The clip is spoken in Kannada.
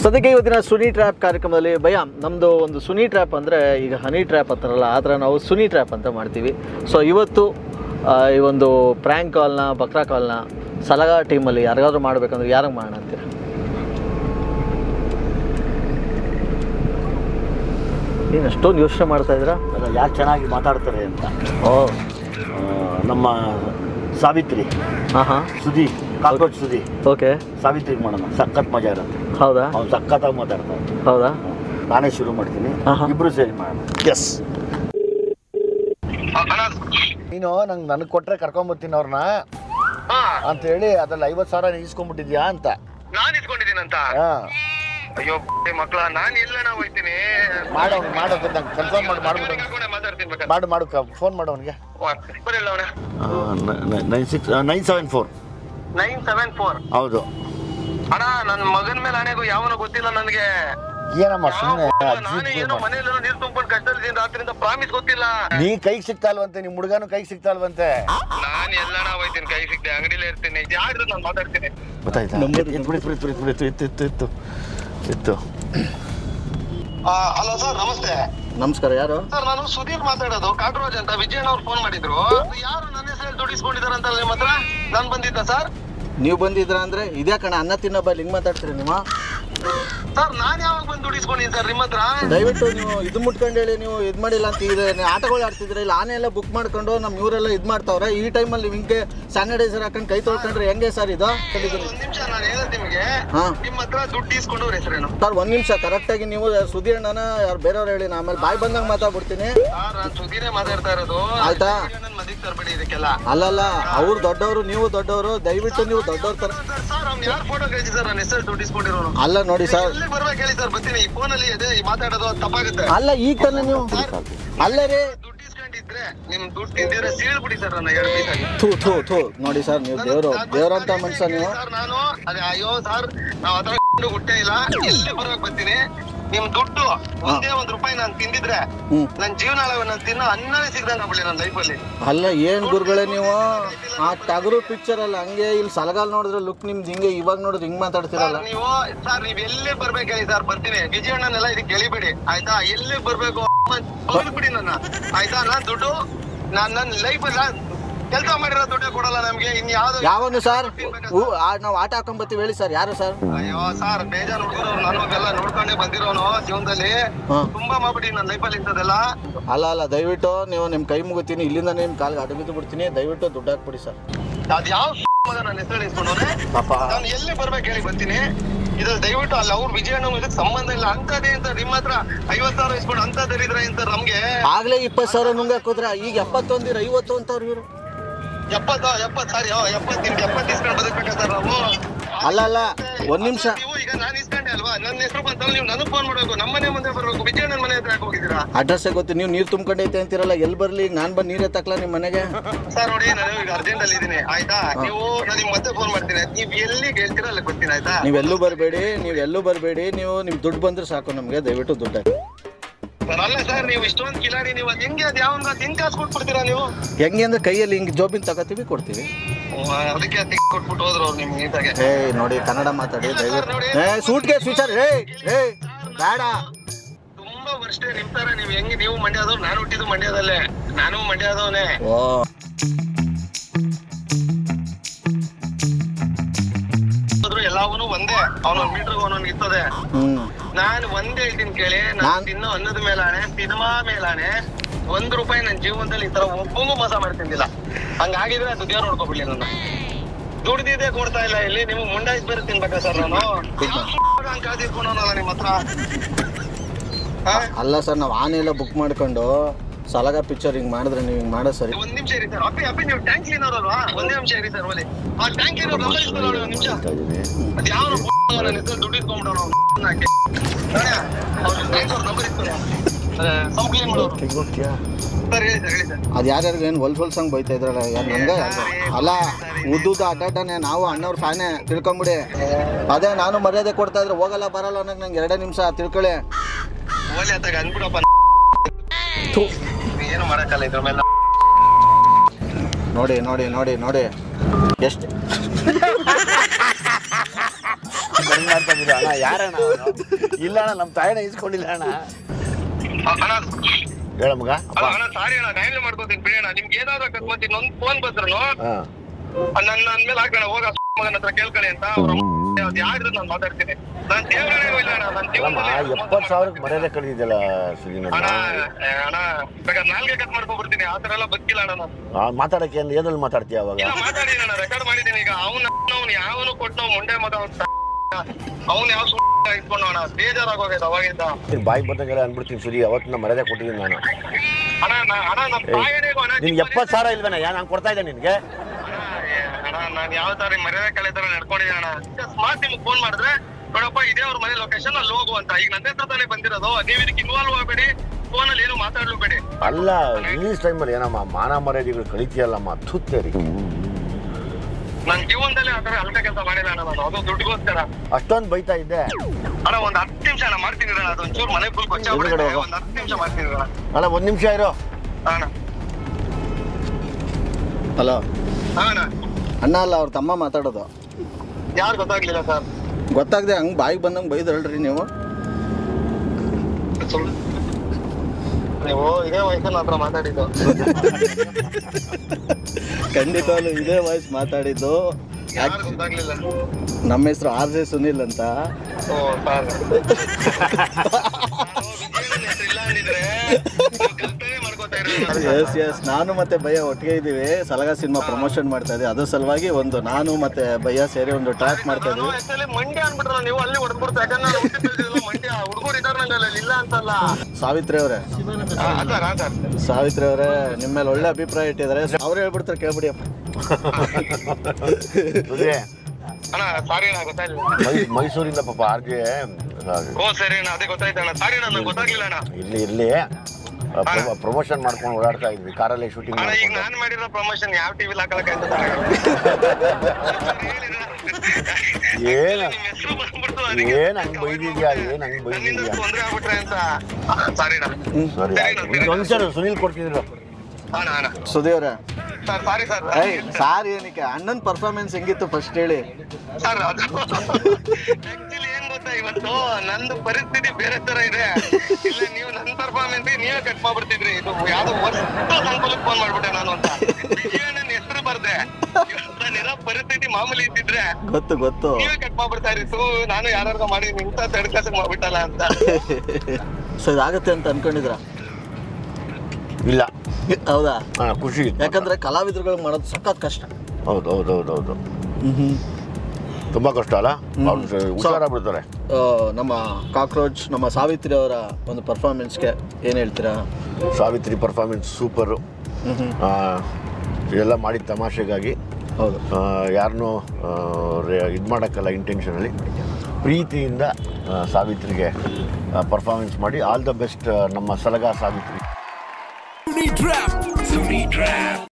ಸದ್ಯಕ್ಕೆ ಇವತ್ತಿನ ಸುನಿ ಟ್ರ್ಯಾಪ್ ಕಾರ್ಯಕ್ರಮದಲ್ಲಿ ಭಯ ನಮ್ಮದು ಒಂದು ಸುನಿ ಟ್ರ್ಯಾಪ್ ಅಂದರೆ ಈಗ ಹನಿ ಟ್ರ್ಯಾಪ್ ಅಂತಾರಲ್ಲ ಆ ಥರ ನಾವು ಸುನಿ ಟ್ರ್ಯಾಪ್ ಅಂತ ಮಾಡ್ತೀವಿ ಸೊ ಇವತ್ತು ಆ, ಈ ಒಂದು ಪ್ರ್ಯಾಂಕ್ ಕಾಲ್ನ ಬಕ್ರಾ ಕಾಲ್ನ ಸಲಗ ಟೀಮಲ್ಲಿ ಯಾರಿಗಾದ್ರೂ ಮಾಡಬೇಕಂದ್ರೆ ಯಾರಿಗೆ ಮಾಡೋಣ ಅಂತೀರ ಏನು ಅಷ್ಟೊಂದು ಯೋಚನೆ ಮಾಡ್ತಾ ಇದ್ದೀರಾ ಅಲ್ಲ ಯಾರು ಚೆನ್ನಾಗಿ ಮಾತಾಡ್ತಾರೆ ಅಂತ ಓ ಆ, ನಮ್ಮ ಸಾವಿತ್ರಿ ಹಾಂ ಹಾಂ ಸುದಿ ಕಾಕ್ರೋಚ್ ಸುದಿ ಓಕೆ ಸಾವಿತ್ರಿಗೆ ಮಾಡೋಣ ಸಖತ್ ಮಜಾ ಇರುತ್ತೆ ಹೌದಾ ಅವ್ನು ಸಖತ್ತಾಗಿ ಮಾತಾಡ್ತಾನೆ ಹೌದಾ ನಾನೇ ಶುರು ಮಾಡ್ತೀನಿ ಆಹಾ. ಇಬ್ರು ಸೇರಿ ಮಾಡೋಣ ಎಸ್ ನೀನು ನಂಗೆ ನನಗೆ ಕೊಟ್ರೆ ಕರ್ಕೊಂಬರ್ತೀನಿ ಅವ್ರನ್ನ ಅಂತ ಹೇಳಿ ಅದ್ರಲ್ಲಿ ಐವತ್ತು ಸಾವಿರ ಇಸ್ಕೊಂಡ್ಬಿಟ್ಟಿದ್ಯಾ ಅಂತ ನಾನ್ ಇಟ್ಕೊಂಡಿದ್ದೀನಂತ ಹಾ ಅಯ್ಯೋ ಮಕ್ಕಳ ನಾನ್ ಎಲ್ಲನ ಹೋಗ್ತೀನಿ ಮಾಡೋನು ಮಾಡೋದು ನಂಗೆ ಕನ್ಫರ್ಮ್ ಮಾಡಿ ಮಾಡ್ಬಿಟ್ಟು ಕರ್ಕೊಂಡೆ ಮಾತಾಡ್ತೀನಿ ಬೇಕಾದ್ರೆ ಮಾಡು ಮಾಡು ಫೋನ್ ಮಾಡು ಅವನಿಗೆ ಬರಲ್ಲ ಅವನ nine six nine seven four nine seven four ಹೌದು ಅಣ್ಣ ನನ್ ಮಗನ್ ಮೇಲೆ ಆನೆಗೂ ಯಾವನೋ ಗೊತ್ತಿಲ್ಲ ನನ್ಗೆ ಏನಮ್ಮ ಸುಮ್ಮನೆ ನಾನೇ ಏನೋ ಮನೇಲಿ ನೀರ್ ತುಂಬಿಕೊಂಡು ಕಷ್ಟದಿಂದ ರಾತ್ರಿಯಿಂದ ಪ್ರಾಮಿಸ್ ಗೊತ್ತಿಲ್ಲ ನೀ ಕೈಗೆ ಸಿಗ್ತಾ ಇಲ್ವಂತೆ ನಿಮ್ಮ ಹುಡುಗನು ಕೈಗೆ ಸಿಗ್ತಾ ಇಲ್ವಂತೆ ನಾನ್ ಎಲ್ಲಾನ ಹೋಯ್ತೀನಿ ಕೈ ಸಿಗ್ದೆ ಅಂಗಡಿಲೇ ಇರ್ತೀನಿ ಯಾರು ನಾನು ಮಾತಾಡ್ತೀನಿ ಗೊತ್ತಾಯ್ತಾ ಇತ್ತು ಇತ್ತು ಇತ್ತು ಇತ್ತು ಇತ್ತು ಇತ್ತು ಇತ್ತು ಇತ್ತು ಹಲೋ ಸರ್ ನಮಸ್ತೆ ನಮಸ್ಕಾರ ಯಾರು ಸರ್ ನಾನು ಸುದೀಪ್ ಮಾತಾಡೋದು ಕಾಟ್ರೋಜ್ ಅಂತ ವಿಜಯಣ್ಣ ಅವ್ರು ಫೋನ್ ಮಾಡಿದ್ರು ಯಾರು ನನ್ನ ಹೆಸರಲ್ಲಿ ದುಡಿಸ್ಕೊಂಡಿದಾರಂತ ನಿಮ್ಮ ಹತ್ರ ನಾನ್ ಬಂದಿದ್ದ ಸರ್ ನೀವು ಬಂದಿದ್ರ ಅಂದರೆ ಇದೇ ಕಣ ಅನ್ನ ತಿನ್ನೋ ಬಲ್ಲಿ ಹಿಂಗೆ ಮಾತಾಡ್ತೀರಿ ನಿಮ್ಮ ಸರ್ ನಾನ್ ಯಾವಾಗ ಬಂದು ದುಡಿಸ್ಕೊಂಡಿದ್ದೀನಿ ಸರ್ ನಿಮ್ಮ ಹತ್ರ ದಯವಿಟ್ಟು ನೀವು ಇದು ಮುಟ್ಕೊಂಡು ಹೇಳಿ ನೀವು ಇದು ಮಾಡಿಲ್ಲ ಅಂತ ಇದೆ ನೀವು ಆಟಗಳು ಆಡ್ತಿದ್ರೆ ಇಲ್ಲ ಆನೆ ಎಲ್ಲ ಬುಕ್ ಮಾಡ್ಕೊಂಡು ನಮ್ಮ ಇವರೆಲ್ಲ ಇದು ಮಾಡ್ತಾವ್ರೆ ಈ ಟೈಮಲ್ಲಿ ನೀವು ಹಿಂಗೆ ಸ್ಯಾನಿಟೈಸರ್ ಹಾಕೊಂಡು ಕೈ ತೊಳ್ಕೊಂಡ್ರೆ ಹೆಂಗೆ ಸರ್ ಇದು ಒಂದ್ ನಿಮಿಷ ನಾನು ಹೇಳದ್ ನಿಮಗೆ ಹಾ. ನಿಮ್ಮ ಹತ್ರ ದುಡ್ಡು ಇಸ್ಕೊಂಡವ್ರ ಹೆಸರೇನು ಸರ್ ಒಂದು ನಿಮಿಷ ಕರೆಕ್ಟಾಗಿ ನೀವು ಸುದ್ದಿ ಅಣ್ಣನ ಯಾರು ಬೇರೆಯವ್ರು ಹೇಳಿ ನಾ ಆಮೇಲೆ ಬಾಯ್ ಬಂದಂಗೆ ಮಾತಾಡ್ಬಿಡ್ತೀನಿ ಸರ್ ನಾನು ಸುದೀನೇ ಮಾತಾಡ್ತಾ ಇರೋದು ಆಯ್ತಾ? ನನ್ನ ಮದಿಗೆ ತರಬೇಡಿ ಇದಕ್ಕೆಲ್ಲ ಅಲ್ಲಲ್ಲ ಅವ್ರು ದೊಡ್ಡವರು ನೀವು ದೊಡ್ಡವರು ದಯವಿಟ್ಟು ನೀವು ದೊಡ್ಡವ್ರ ಥರ ಸರ್ ಸರ್ ಅವ್ನು ಯಾರು ಫೋಟೋ ಕಳಿಸಿ ಸರ್ ನನ್ನ ಹೆಸರು ದುಡ್ಡು ಇಸ್ಕೊಂಡಿರೋನು ಅಲ್ಲ ನೋಡಿ ಸರ್ ಎಲ್ಲಿ ಬರ್ಬೇಕು ಹೇಳಿ ಸರ್ ಬರ್ತೀನಿ ಈ ಫೋನಲ್ಲಿ ಅದೇ ಈ ಮಾತಾಡೋದು ಅದು ತಪ್ಪಾಗುತ್ತೆ ಅಲ್ಲ ಈಗ ತಾನೇ ನೀವು ಅಲ್ಲ ರೀ ದುಡ್ಡು ಇಸ್ಕೊಂಡಿದ್ರೆ ನಿಮ್ ದುಡ್ಡು ತಿಂದಿದ್ರೆ ಸೀಳ್ಬಿಡಿ ಸರ್ ನನ್ನ ಎರಡು ಪೀಸ್ ಆಗಿ ಥೂ ಥೂ ಥೂ ನೋಡಿ ಸರ್ ನೀವು ದೇವರು ದೇವ್ರಂತ ಮನುಷ್ಯ ನೀವು ಸರ್ ನಾನು ಅದೇ ಅಯ್ಯೋ ಸರ್ ನಾವ್ ಅದ್ರ ಹುಟ್ಟೆ ಇಲ್ಲ ಎಲ್ಲಿ ಬರೋಕ್ ಬರ್ತೀನಿ ನಿಮ್ ದುಡ್ಡು ಒಂದೇ ಒಂದ್ ರೂಪಾಯಿ ನಾನು ತಿಂದಿದ್ರೆ ಹ್ಮ್. ನನ್ ಜೀವನ ನಾನು ತಿನ್ನೋ ಅನ್ನನೇ ಸಿಗ್ದಂಗ ಆಗ್ಬಿಡಿ ನನ್ನ ಲೈಫಲ್ಲಿ ಅಲ್ಲ ಏನ್ ಗುರುಗಳೇ ನೀವು ಆ ಟಗರು ಪಿಕ್ಚರ್ ಅಲ್ಲ ಹಂಗೆ ಇಲ್ಲಿ ಸಲಗಾಲ್ ನೋಡಿದ್ರೆ ಲುಕ್ ನಿಮ್ದು ಹಿಂಗೆ ಇವಾಗ ನೋಡಿದ್ರೆ ಹಿಂಗ್ ಮಾತಾಡ್ತಿರಲ್ಲ ಸರ್ ನೀವು ಸರ್ ನೀವ್ ಎಲ್ಲಿ ಬರ್ಬೇಕು ಹೇಳಿ ಸರ್ ಬರ್ತೀನಿ ವಿಜಯಣ್ಣನೆಲ್ಲ ಇದಕ್ಕೆ ಎಳಿಬೇಡಿ ಆಯ್ತಾ ಎಲ್ಲಿ ಬರ್ಬೇಕು ಬಿಡಿ ನನ್ನ ಆಯ್ತಾ ನಾನ್ ದುಡ್ಡು ನಾನ್ ನನ್ನ ಲೈಫ್ ಕೆಲಸ ಮಾಡಿರೋ ದುಡ್ಡೇ ಕೊಡಲ್ಲ ನಮ್ಗೆ ಇನ್ ಯಾವ್ದು ಯಾವನು ಸರ್ ನಾವು ಆಟ ಹಾಕೊಂಡ್ ಬರ್ತೀವಿ ಹೇಳಿ ಸರ್ ಯಾರು ಸರ್ ಅಯ್ಯೋ ಸರ್ ಬೇಜಾರ್ ಹುಡುಗರು ನಮಗೆಲ್ಲ ನೋಡ್ಕೊಂಡೇ ಬಂದಿರೋನು ಜೀವನದಲ್ಲಿ ಹಾ. ತುಂಬಾ ಮಾಡ್ಬಿಡಿ ನನ್ನ ಲೈಫಲ್ಲಿ ಇಂಥದ್ದೆಲ್ಲ ಅಲ್ಲ ಅಲ್ಲ ದಯವಿಟ್ಟು ನೀವು ನಿಮ್ಮ ಕೈ ಮುಗಿತೀನಿ ಇಲ್ಲಿಂದ ನಿಮ್ಮ ಕಾಲ್ಗೆ ಅಡ್ಡ ಬಿದ್ದು ಬಿಡ್ತೀನಿ ದಯವಿಟ್ಟು ದುಡ್ಡು ಹಾಕ್ಬಿಡಿ ಸರ್ ಅದ್ ಯಾವ ಮಗ ನನ್ನ ಹೆಸರು ಇಸ್ಕೊಂಡವ್ರೆ ಪಾಪ ನಾನು ಎಲ್ಲಿ ಬರ್ಬೇಕು ಹೇಳಿ ಬರ್ತೀನಿ ಇದು ದಯವಿಟ್ಟು ಅಲ್ಲಿ ಅವ್ರು ವಿಜಯಣ್ಣ ಇದಕ್ಕೆ ಸಂಬಂಧ ಇಲ್ಲ ಅಂತದೇ ಅಂತ ನಿಮ್ಮ ಹತ್ರ ಐವತ್ ಸಾವಿರ ಇಸ್ಕೊಂಡು ಅಂತದಿದ್ರೆ ಅಂತ ನಮ್ಗೆ ಆಗ್ಲೇ ಇಪ್ಪತ್ತು ಸಾವಿರ ನುಂಗ್ ಹಾಕಿದ್ರ ಈಗ ಎಪ್ಪತ್ತೊಂದಿರ ಐವತ್ತು ಅಂತವ್ರು ಇವರು ಎಪ್ಪತ್ತ ಎಪ್ಪತ್ ಸಾರಿ ಎಪ್ಪತ್ ನಿಮ್ಗೆ ಎಪ್ಪತ್ ಇಸ್ಕೊಂಡು ಬದುಕ್ಬೇಕಾ ಸರ್ ನಾವು ಅಲ್ಲ ಅಲ್ಲ ಒಂದ್ ನಿಮಿಷ ನೀವು ಈಗ ನಾನು ಇಸ್ಕೊಂಡೆ ಅಲ್ವಾ ನನ್ನ ಹೆಸರು ಬಂತಲ್ಲ ನೀವು ನನಗ್ ಫೋನ್ ಮಾಡ್ಬೇಕು ನಮ್ಮ ಮನೆ ಮುಂದೆ ಬರ್ಬೇಕು ವಿಜಯಣ್ಣನ ಮನೆ ಹತ್ರ ಯಾಕೆ ಹೋಗಿದ್ದೀರಾ ಅಡ್ರೆಸ್ಸೇ ಗೊತ್ತು ನೀವು ನೀರು ತುಂಬ್ಕೊಂಡೈತೆ ಅಂತೀರಲ್ಲ ಎಲ್ಲಿ ಬರ್ಲಿ ಈಗ ನಾನು ಬಂದು ನೀರೇ ತಕ್ಲ ನಿಮ್ಮ ಮನೆಗೆ ಸರ್ ನೋಡಿ ನಾನು ಈಗ ಅರ್ಜೆಂಟ್ ಅಲ್ಲಿ ಇದ್ದೀನಿ ಆಯ್ತಾ ನೀವು ನನಗೆ ಮತ್ತೆ ಫೋನ್ ಮಾಡ್ತೀನಿ ನೀವು ಎಲ್ಲಿಗೆ ಹೇಳ್ತೀರಾ ಅಲ್ಲಿ ಬರ್ತೀನಿ ಆಯ್ತಾ ನೀವೆಲ್ಲೂ ಬರಬೇಡಿ ನೀವೆಲ್ಲೂ ಬರಬೇಡಿ ನೀವು ನಿಮ್ ದುಡ್ಡು ಬಂದ್ರೆ ಸಾಕು ನಮಗೆ ದಯವಿಟ್ಟು ದುಡ್ಡು ಹಾಕಿ ಸರ್ ಅಲ್ಲ ಸರ್ ನೀವು ಇಷ್ಟೊಂದು ಕಿಲಾಡಿ ನೀವು ಅದ್ ಹೆಂಗೆ ಅದ್ ಯಾವ ಹೆಂಗ್ ಕಾಸು ಕೊಟ್ಬಿಡ್ತೀರಾ ನೀವು ಹೆಂಗೆ ಅಂದ್ರೆ ಕೈಯಲ್ಲಿ ಹಿಂಗೆ ಜೋಬಿನ ತಗೋತೀವಿ ಕೊಡ್ತೀವಿ ಹ್ಮ್, ಅದಕ್ಕೆ ಅದ್ ಕೊಟ್ಬಿಟ್ಟು ಹೋದ್ರು ಅವ್ರು ನಿಮ್ಗೆ ನೀಟಾಗೆ ಏ ನೋಡಿ ಕನ್ನಡ ಮಾತಾಡಿ ದಯವಿಟ್ಟು ಏ ಸೂಟ್ಗೆ ಸ್ವಿಚರ್ ಏ ಏ ಬೇಡ ತುಂಬಾ ವರ್ಷ ನಿಮ್ ತರ ನೀವ್ ಹೆಂಗ್ ನೀವು ಮಂಡ್ಯದವ್ರು ನಾನು ಹುಟ್ಟಿದ್ದು ಮಂಡ್ಯದಲ್ಲೇ ನಾನು ಮಂಡ್ಯದವನೇ ಓ ಹೋದ್ರು ಎಲ್ಲವೂ ಒಂದೇ ಅವನೊಂದ್ ಮೀಟರ್ ಒಂದೊಂದು ಇರ್ತದೆ ಹ್ಮ್ ನಾನು ಒಂದೇ ಹೇಳ್ತೀನಿ ಕೇಳಿ ನಾನು ನಾನ್- ತಿನ್ನೋ ಅನ್ನದ ಮೇಲಾಣೆ ಸಿನಿಮಾ ಮೇಲಾಣೆ ಒಂದ್ ರೂಪಾಯಿ ನನ್ನ ಜೀವನದಲ್ಲಿ ಈ ತರ ಒಬ್ಬಂಗೂ ಮೋಸ ಮಾಡ್ತಿದ್ದಿಲ್ಲ ಹಂಗಾಗಿದ್ರೆ ಅದು ದೇವ್ರು ನೋಡ್ಕೊಬಿಡ್ಲಿ ನನ್ನ ದುಡ್ದಿದ್ದೆ ಕೊಡ್ತಾ ಇಲ್ಲ ಇಲ್ಲಿ ನೀವು ಮುಂಡಾಯ್ಸ್ ಬೇರೆ ತಿನ್ಬೇಕಾ ಸರ್ ನಾನು ಹಂಗ್ ಕಾಸು ಇಟ್ಕೊಂಡವನಲ್ಲ ನಿಮ್ಮ ಹತ್ರ ಹಾ? ಅಲ್ಲ ಸರ್ ನಾವು ಆನೆ ಎಲ್ಲ ಬುಕ್ ಮಾಡ್ಕೊಂಡು ಸಲಗ ಪಿಕ್ಚರ್ ಹಿಂಗ್ ಮಾಡಿದ್ರೆ ನೀವು ಹಿಂಗ್ ಮಾಡೋ ಸರಿ ಒಂದ್ ನಿಮಿಷ ಇರಿ ಸರ್ ಅಪ್ಪಿ ಅಪ್ಪಿ ನೀವು ಟ್ಯಾಂಕ್ ಕ್ಲೀನರ್ ಅಲ್ವಾ ಒಂದೇ ನಿಮಿಷ ಇರಿ ಸರ್ ಒಲಿ ಆ ಟ್ಯಾಂಕ್ ಕ್ಲೀನರ್ ನಂಬರ್ ಇಸ್ಕೊಳ್ಳಿ ಒಂದ್ ನಿಮಿಷ ಅದ್ ಯಾವ ನನ್ನ ಹೆಸರು ದುಡ್ಡು ಇಟ್ಕೊಂಡ್ಬಿಡೋಣ ಅವ್ರ ನಂಬರ್ ಇಸ್ಕೊಳ್ಳಿ ಕಂಪ್ಲೇಂಟ್ ಮಾಡೋರು ಸರ್ ಹೇಳಿ ಸರ್ ಹೇಳಿ ಸರ್ ಅದು ಯಾರ್ಯಾರಿಗೆ ಏನು ಹೊಲ್ಸ್ ಹೊಲ್ಸಂಗ್ ಬೈತಾ ಇದ್ರಲ್ಲ ಯಾರು ನಂಗೆ ಅಲ್ಲ ಉದ್ದುದ ಅಡ್ಡಾಟನೆ ನಾವು ಅಣ್ಣವ್ರ ಫ್ಯಾನೆ ತಿಳ್ಕೊಂಬಿಡಿ ಅದೇ ನಾನು ಮರ್ಯಾದೆ ಕೊಡ್ತಾ ಇದ್ರೆ ಹೋಗಲ್ಲ ಬರಲ್ಲ ಅನ್ನೋದು ನಂಗೆ ಎರಡೇ ನಿಮಿಷ ತಿಳ್ಕೊಳ್ಳಿ ಓಲಿ ಅತ್ತಾಗ ಅನ್ಬಿಡಪ್ಪ ಥು. ಏನು ಮಾಡಕ್ಕಲ್ಲ ಇದ್ರ ಮೇಲೆ ನೋಡಿ ನೋಡಿ ನೋಡಿ ನೋಡಿ ಎಷ್ಟು ಬಂದ್ ಮಾಡ್ತಾ ಇದ್ದೀರಾ ಅಣ್ಣ ಯಾರಣ್ಣ ಅವನು ಇಲ್ಲ ಅಣ್ಣ ನಮ್ಮ ತಾಯಿನ ಇಸ್ಕೊಂಡಿಲ್ಲ ಅಣ್ಣ ಅಣ್ಣ ಹೇಳ ಮಗ ಅಲ್ಲ ಅಣ್ಣ ಸಾರಿ ಅಣ್ಣ ಹ್ಯಾಂಡಲ್ ಮಾಡ್ಕೋತೀನಿ ಬಿಡಿ ಅಣ್ಣ ನಿಮ್ಗೆ ಏನಾದ್ರು ಅಕಸ್ಮಾತ್ ಇನ್ನೊಂದು ಫೋನ್ ಬಂದ್ರು ಹಾಂ ನನ್ನ ನನ್ನ ಮೇಲೆ ಹಾಕೋಣ ಹೋಗ ಮಗನ ಹತ್ರ ಕೇಳ್ಕೊಳ್ಳಿ ಅಂತ ಅವ್ರ ಅದು ಯಾರು ನಾನು ಮಾತಾಡ್ತೀನಿ ನಾನು ದೇವರೇ ಇಲ್ಲ ಅಣ್ಣ ನನ್ನ ಅಲ್ಲಮ್ಮ ಜೀವನದಲ್ಲಿ ಎಪ್ಪತ್ತು ಸಾವಿರಕ್ಕೆ ಮರ್ಯಾದೆ ಕಳೆದಿದ್ದಲ್ಲ ಸುದೀನ್ ಅಣ್ಣ ಅಣ್ಣ ಏ, ಅಣ್ಣ ಬೇಕಾದ್ರೆ ನಾಲ್ಗೆ ಕಟ್ ಮಾಡ್ಕೊಂಡ್ಬಿಡ್ತೀನಿ ಆ ತರ ಎಲ್ಲ ಬದುಕಿಲ್ಲ ಅಣ್ಣ ನಾನು ಆ, ಮಾತಾಡಕ್ಕೆ ಏನ್- ಏನಲ್ಲಿ ಮಾತಾಡ್ತೀಯ ಅವಾಗ ಇಲ್ಲ ಮಾತಾಡಿ ನಾನು ರೆಕಾರ್ಡ್ ಮಾಡಿದ್ದೀನಿ ಈಗ ಅವ್ನ ಅವ್ನು ಯಾವನು ಕೊಟ್ಟು ಮುಂಡೆ ಮಗ ಅವ್ನು ಯಾವ ಸುಳ್ಳು ಇಟ್ಕೊಂಡು ಅಣ್ಣ ಬೇಜಾರಾಗೋಗೈತೆ ಅವಾಗಿಂದ ನೀನ್ ಬಾಯಿ ಬಂದಂಗೆಲ್ಲ ಅನ್ಬಿಡ್ತೀನಿ ಸುದಿ ಅವತ್ತಿನ ಮರ್ಯಾದೆ ಕೊಟ್ಟಿದ್ದೀನಿ ನಾನು ಅಣ್ಣ ನಾ- ಅಣ್ಣ ನಮ್ಮ ತಾಯಿನಿಗೂ ಅಣ್ಣ ನಿನ್ಗೆ ಎಪ್ಪತ್ತು ಸಾವಿರ ಇಲ್ವೇನ ಯಾ ನಾನು ಕೊಡ್ತಾ ಇದ್ದೆ ನಿನಗೆ ಅಣ್ಣ, ಏ, ಅಣ್ಣ ನಾನು ಯಾವ ತರ ಮರ್ಯಾದೆ ಕಳೆ ತರ ನಡ್ಕೊಂಡಿದ್ದೀನಿ ಅಣ್ಣ ಸ್ಮಾರ್ಟ್ ನಿಮ್ಗೆ ಫೋನ್ ಮಾಡಿದ್ರೆ ನೋಡಪ್ಪ ಇದೇ ಅವ್ರ ಮನೆ ಲೊಕೇಶನ್ ಅಲ್ಲಿ ಹೋಗು ಅಂತ ಈಗ ನನ್ನ ಹತ್ರ ತಾನೇ ಬಂದಿರೋದು ನೀವು ಇದಕ್ಕೆ ಇನ್ವಾಲ್ವ್ ಆಗಬೇಡಿ ಫೋನಲ್ಲಿ ಏನು ಮಾತಾಡ್ಲೂಬೇಡಿ ಅಲ್ಲ ರಿಲೀಸ್ ಟೈಮಲ್ಲಿ ಏನಮ್ಮ ಮಾನ ಮರ್ಯಾದೆಗಳು ಕಳಿತೀಯಲ್ಲಮ್ಮ ತುತ್ತೇರಿ ನನ್ನ ಜೀವನದಲ್ಲಿ ಆ ತರ ಹಲ್ಕ ಕೆಲಸ ಮಾಡಿಲ್ಲ ಅಣ್ಣ ನಾನು ಅದು ದುಡ್ಡುಗೋಸ್ಕರ ಅಷ್ಟೊಂದು ಬೈತಾ ಇದ್ದೆ ಅಣ್ಣ ಒಂದ್ ಹತ್ತು ನಿಮಿಷ ಅಣ್ಣ ಮಾಡ್ತೀನಿ ಅಣ್ಣ ಅದೊಂಚೂರು ಮನೆ ಫುಲ್ ಎದುರುಗಡೆ ಕೊಚ್ಚಾಗ್ಬಿಟ್ಟಿದೆ ಹೋಗು. ಒಂದ್ ಹತ್ತು ನಿಮಿಷ ಮಾಡ್ತೀನಿ ಅಣ್ಣ ಅಲ್ಲ ಒಂದು ನಿಮಿಷ ಇರೋ ಅಣ್ಣ ಹಲೋ ಹಾ ಅಣ್ಣ ಅಣ್ಣ ಅಲ್ಲ ಅವ್ರ ತಮ್ಮ ಮಾತಾಡೋದು ಯಾರು ಗೊತ್ತಾಗ್ಲಿಲ್ಲ ಸರ್ ಗೊತ್ತಾಗದೆ ಹಂಗೆ ಬಾಯಿಗೆ ಬಂದಂಗೆ ಬೈದ್ರಲ್ರಿ ನೀವು ಸುಳ್ಳು ನೀವು ಇದೇ ವಯಸ್ಸಲ್ಲಿ ಹತ್ರ ಮಾತಾಡಿದ್ದು ಖಂಡಿತವಾಗ್ಲೂ ಇದೇ ವಾಯ್ಸ್ ಮಾತಾಡಿದ್ದು ಯಾರು ಗೊತ್ತಾಗ್ಲಿಲ್ಲ ನಮ್ಮ ಹೆಸರು ಆರ್ ಜೆ ಸುನಿಲ್ ಅಂತ ಓ ಸರ್ ಇಲ್ಲ ಅಂದಿದ್ರೆ ನೀವು ಕಲ್ಪನೆ ಮಾಡ್ಕೋತಾ ಇರೋದು ಎಸ್ ಎಸ್ ನಾನು ಮತ್ತೆ ಭಯ್ಯ ಒಟ್ಟಿಗೆ ಇದ್ದೀವಿ ಸಲಗ ಸಿನಿಮಾ ಪ್ರಮೋಷನ್ ಮಾಡ್ತಾ ಇದ್ದೀವಿ ಅದ್ರ ಸಲುವಾಗಿ ಒಂದು ನಾನು ಮತ್ತೆ ಭಯ್ಯ ಸೇರಿ ಒಂದು ಟ್ರ್ಯಾಕ್ ಮಾಡ್ತಾ ನಾನು ಇದ್ದೀವಿ actually ಮಂಡ್ಯ ಅನ್ಬಿಟ್ರೆ ನೀವು ಅಲ್ಲಿ ಹೊಡೆದ್ಬಿಡ್ತು ಯಾಕಂದ್ರೆ ನಾನು ಹುಟ್ಟಿದ ಬೆಳ್ದಿದ್ದು ಮಂಡ್ಯ ಹುಡುಗರು ಇದಾರೆ ನಂಗೆ ಅಲ್ಲಿ ಇಲ್ಲ ಅಂತಲ್ಲ ಸಾವಿತ್ರಿ ಅವರೇ ಆ, ಸರ್ ಆ, ಸರ್ ಸಾವಿತ್ರಿ ಅವರೇ ನಿಮ್ಮ ಮೇಲೆ ಒಳ್ಳೆ ಅಭಿಪ್ರಾಯ ಇಟ್ಟಿದ್ದಾರೆ ಅವ್ರು ಹೇಳ್ಬಿಡ್ತಾರೆ ಕೇಳ್ಬಿಡಿ ಅಪ್ಪ ಸುದಿ ಅಣ್ಣ ಸಾರಿ ಅಣ್ಣ ಗೊತ್ತಾಗಿಲ್ಲ ಮೈ ಮೈಸೂರಿಂದ ಪಾಪ ಆರ್ ಜೆ ಓ ಸರಿ ಅಣ್ಣ ಅದೇ ಗೊತ್ತಾಯ್ತು ಅಣ್ಣ ಸಾರಿ ಅಣ್ಣ ನಂಗೆ ಗೊತ್ತಾಗ್ಲಿಲ್ಲ ಅಣ್ಣ ಇಲ್ಲಿ ಇರ್ಲಿ ಪ್ರಮೋಷನ್ ಮಾಡ್ಕೊಂಡು ಓಡಾಡ್ತಾ ಇದ್ವಿ ಕಾರಲ್ಲೇ ಶೂಟಿಂಗ್ ಅಣ್ಣ ಈಗ ಮಾಡ್ಕೊಂಡು ನಾನ್ ಮಾಡಿರೋ ಪ್ರಮೋಷನ್ ಯಾವ ಟಿವಿಲಿ ಹಾಕಲಕ್ಕಾಯ್ತು ಏನ ನಿಮ್ಮ ಹೆಸರು ಬಂದ್ಬಿಡ್ತು ಅದಕ್ಕೆ ಏನ್ ಹಂಗ್ ಬೈದಿದ್ಯಾ ಏನ್ ಹಂಗ್ ನನ್ನಿಂದ ಬೈದಿದ್ಯಾ ತೊಂದ್ರೆ ಆಗ್ಬಿಟ್ರೆ ಅಂತ ಸಾರಿ ಅಣ್ಣ ಸರಿ ಆಯ್ತು ಒಂದ್ಸರಿ ಸುನಿಲ್ ಕೊಡ್ತಿದ್ರು ಅಣ್ಣ ಅಣ್ಣ ಸುದೇವ್ರೆ ಸರ್ ಸಾರಿ ಸರ್ ಏಯ್ ಸಾರ್ ಏನಕ್ಕೆ ಅಣ್ಣನ ಪರ್ಫಾರ್ಮೆನ್ಸ್ ಹೆಂಗಿತ್ತು ಫಸ್ಟ್ ಹೇಳಿ ಸರ್ ಅದು ಆಕ್ಚುಲಿ ಏನ್ ಗೊತ್ತಾ ಇವತ್ತು ನಂದು ಪರಿಸ್ಥಿತಿ ಬೇರೆ ತರ ಇದೆ ಇಲ್ಲ ನೀವು ನನ್ನ ಪರ್ಫಾರ್ಮೆನ್ಸ್ ನೀವೇ ಕಟ್ ಮಾಡ್ಬಿಡ್ತಿದ್ರಿ ಇದು ಯಾವ್ದೋ ವಸ್ತು ಸಂಕುಲಕ್ಕೆ ಫೋನ್ ಮಾಡ್ಬಿಟ್ಟೆ ನಾನು ಅಂತ ವಿಜಯ ನನ್ನ ಹೆಸರು ಬರ್ದೆ ನಾನಿರೋ ಪರಿಸ್ಥಿತಿ ಮಾಮೂಲಿ ಇದ್ದಿದ್ರೆ ಗೊತ್ತು ಗೊತ್ತು ನೀವೇ ಕಟ್ ಮಾಡ್ಬಿಡ್ತಾ ಇರಿತ್ತು ನಾನು ಯಾರ್ಯಾರಿಗೋ ಮಾಡಿ ಇಂಥ ತಡ್ಕಾಸಕ್ ಮಾಡ್ಬಿಟ್ಟಲ್ಲ ಅಂತ ಸೊ ಇದಾಗತ್ತೆ ಅಂತ ಅನ್ಕೊಂಡಿದ್ರ ಇಲ್ಲ ಹೌದಾ ಹಾ ಖುಷಿ ಇತ್ತು. ಯಾಕಂದ್ರೆ ಕಲಾವಿದರುಗಳು ಮಾಡೋದು ಸಖತ್ ಕಷ್ಟ ಹೌದು ಹೌದು ಹೌದು ಹೌದು ತುಂಬಾ ಕಷ್ಟ ಅಲ್ಲ ಅವ್ರು ಹುಷಾರಾಗ್ಬಿಡ್ತಾರೆ ಆ, ನಮ್ಮ ಕಾಕ್ರೋಚ್ ನಮ್ಮ ಸಾವಿತ್ರಿ ಅವರ ಒಂದು ಪರ್ಫಾರ್ಮೆನ್ಸ್ಗೆ ಏನು ಹೇಳ್ತೀರಾ ಸಾವಿತ್ರಿ ಪರ್ಫಾರ್ಮೆನ್ಸ್ ಸೂಪರು ಇದೆಲ್ಲ ಮಾಡಿದ ತಮಾಷೆಗಾಗಿ ಹೌದು ಯಾರನ್ನೂ ಇದು ಮಾಡೋಕ್ಕಲ್ಲ ಇಂಟೆನ್ಷನಲ್ಲಿ ಪ್ರೀತಿಯಿಂದ ಆ, ಸಾವಿತ್ರಿಗೆ ಪರ್ಫಾರ್ಮೆನ್ಸ್ ಮಾಡಿ ಆಲ್ ದ ಬೆಸ್ಟ್ ನಮ್ಮ Salaga Savitri Sunni Trap. Sunni Trap.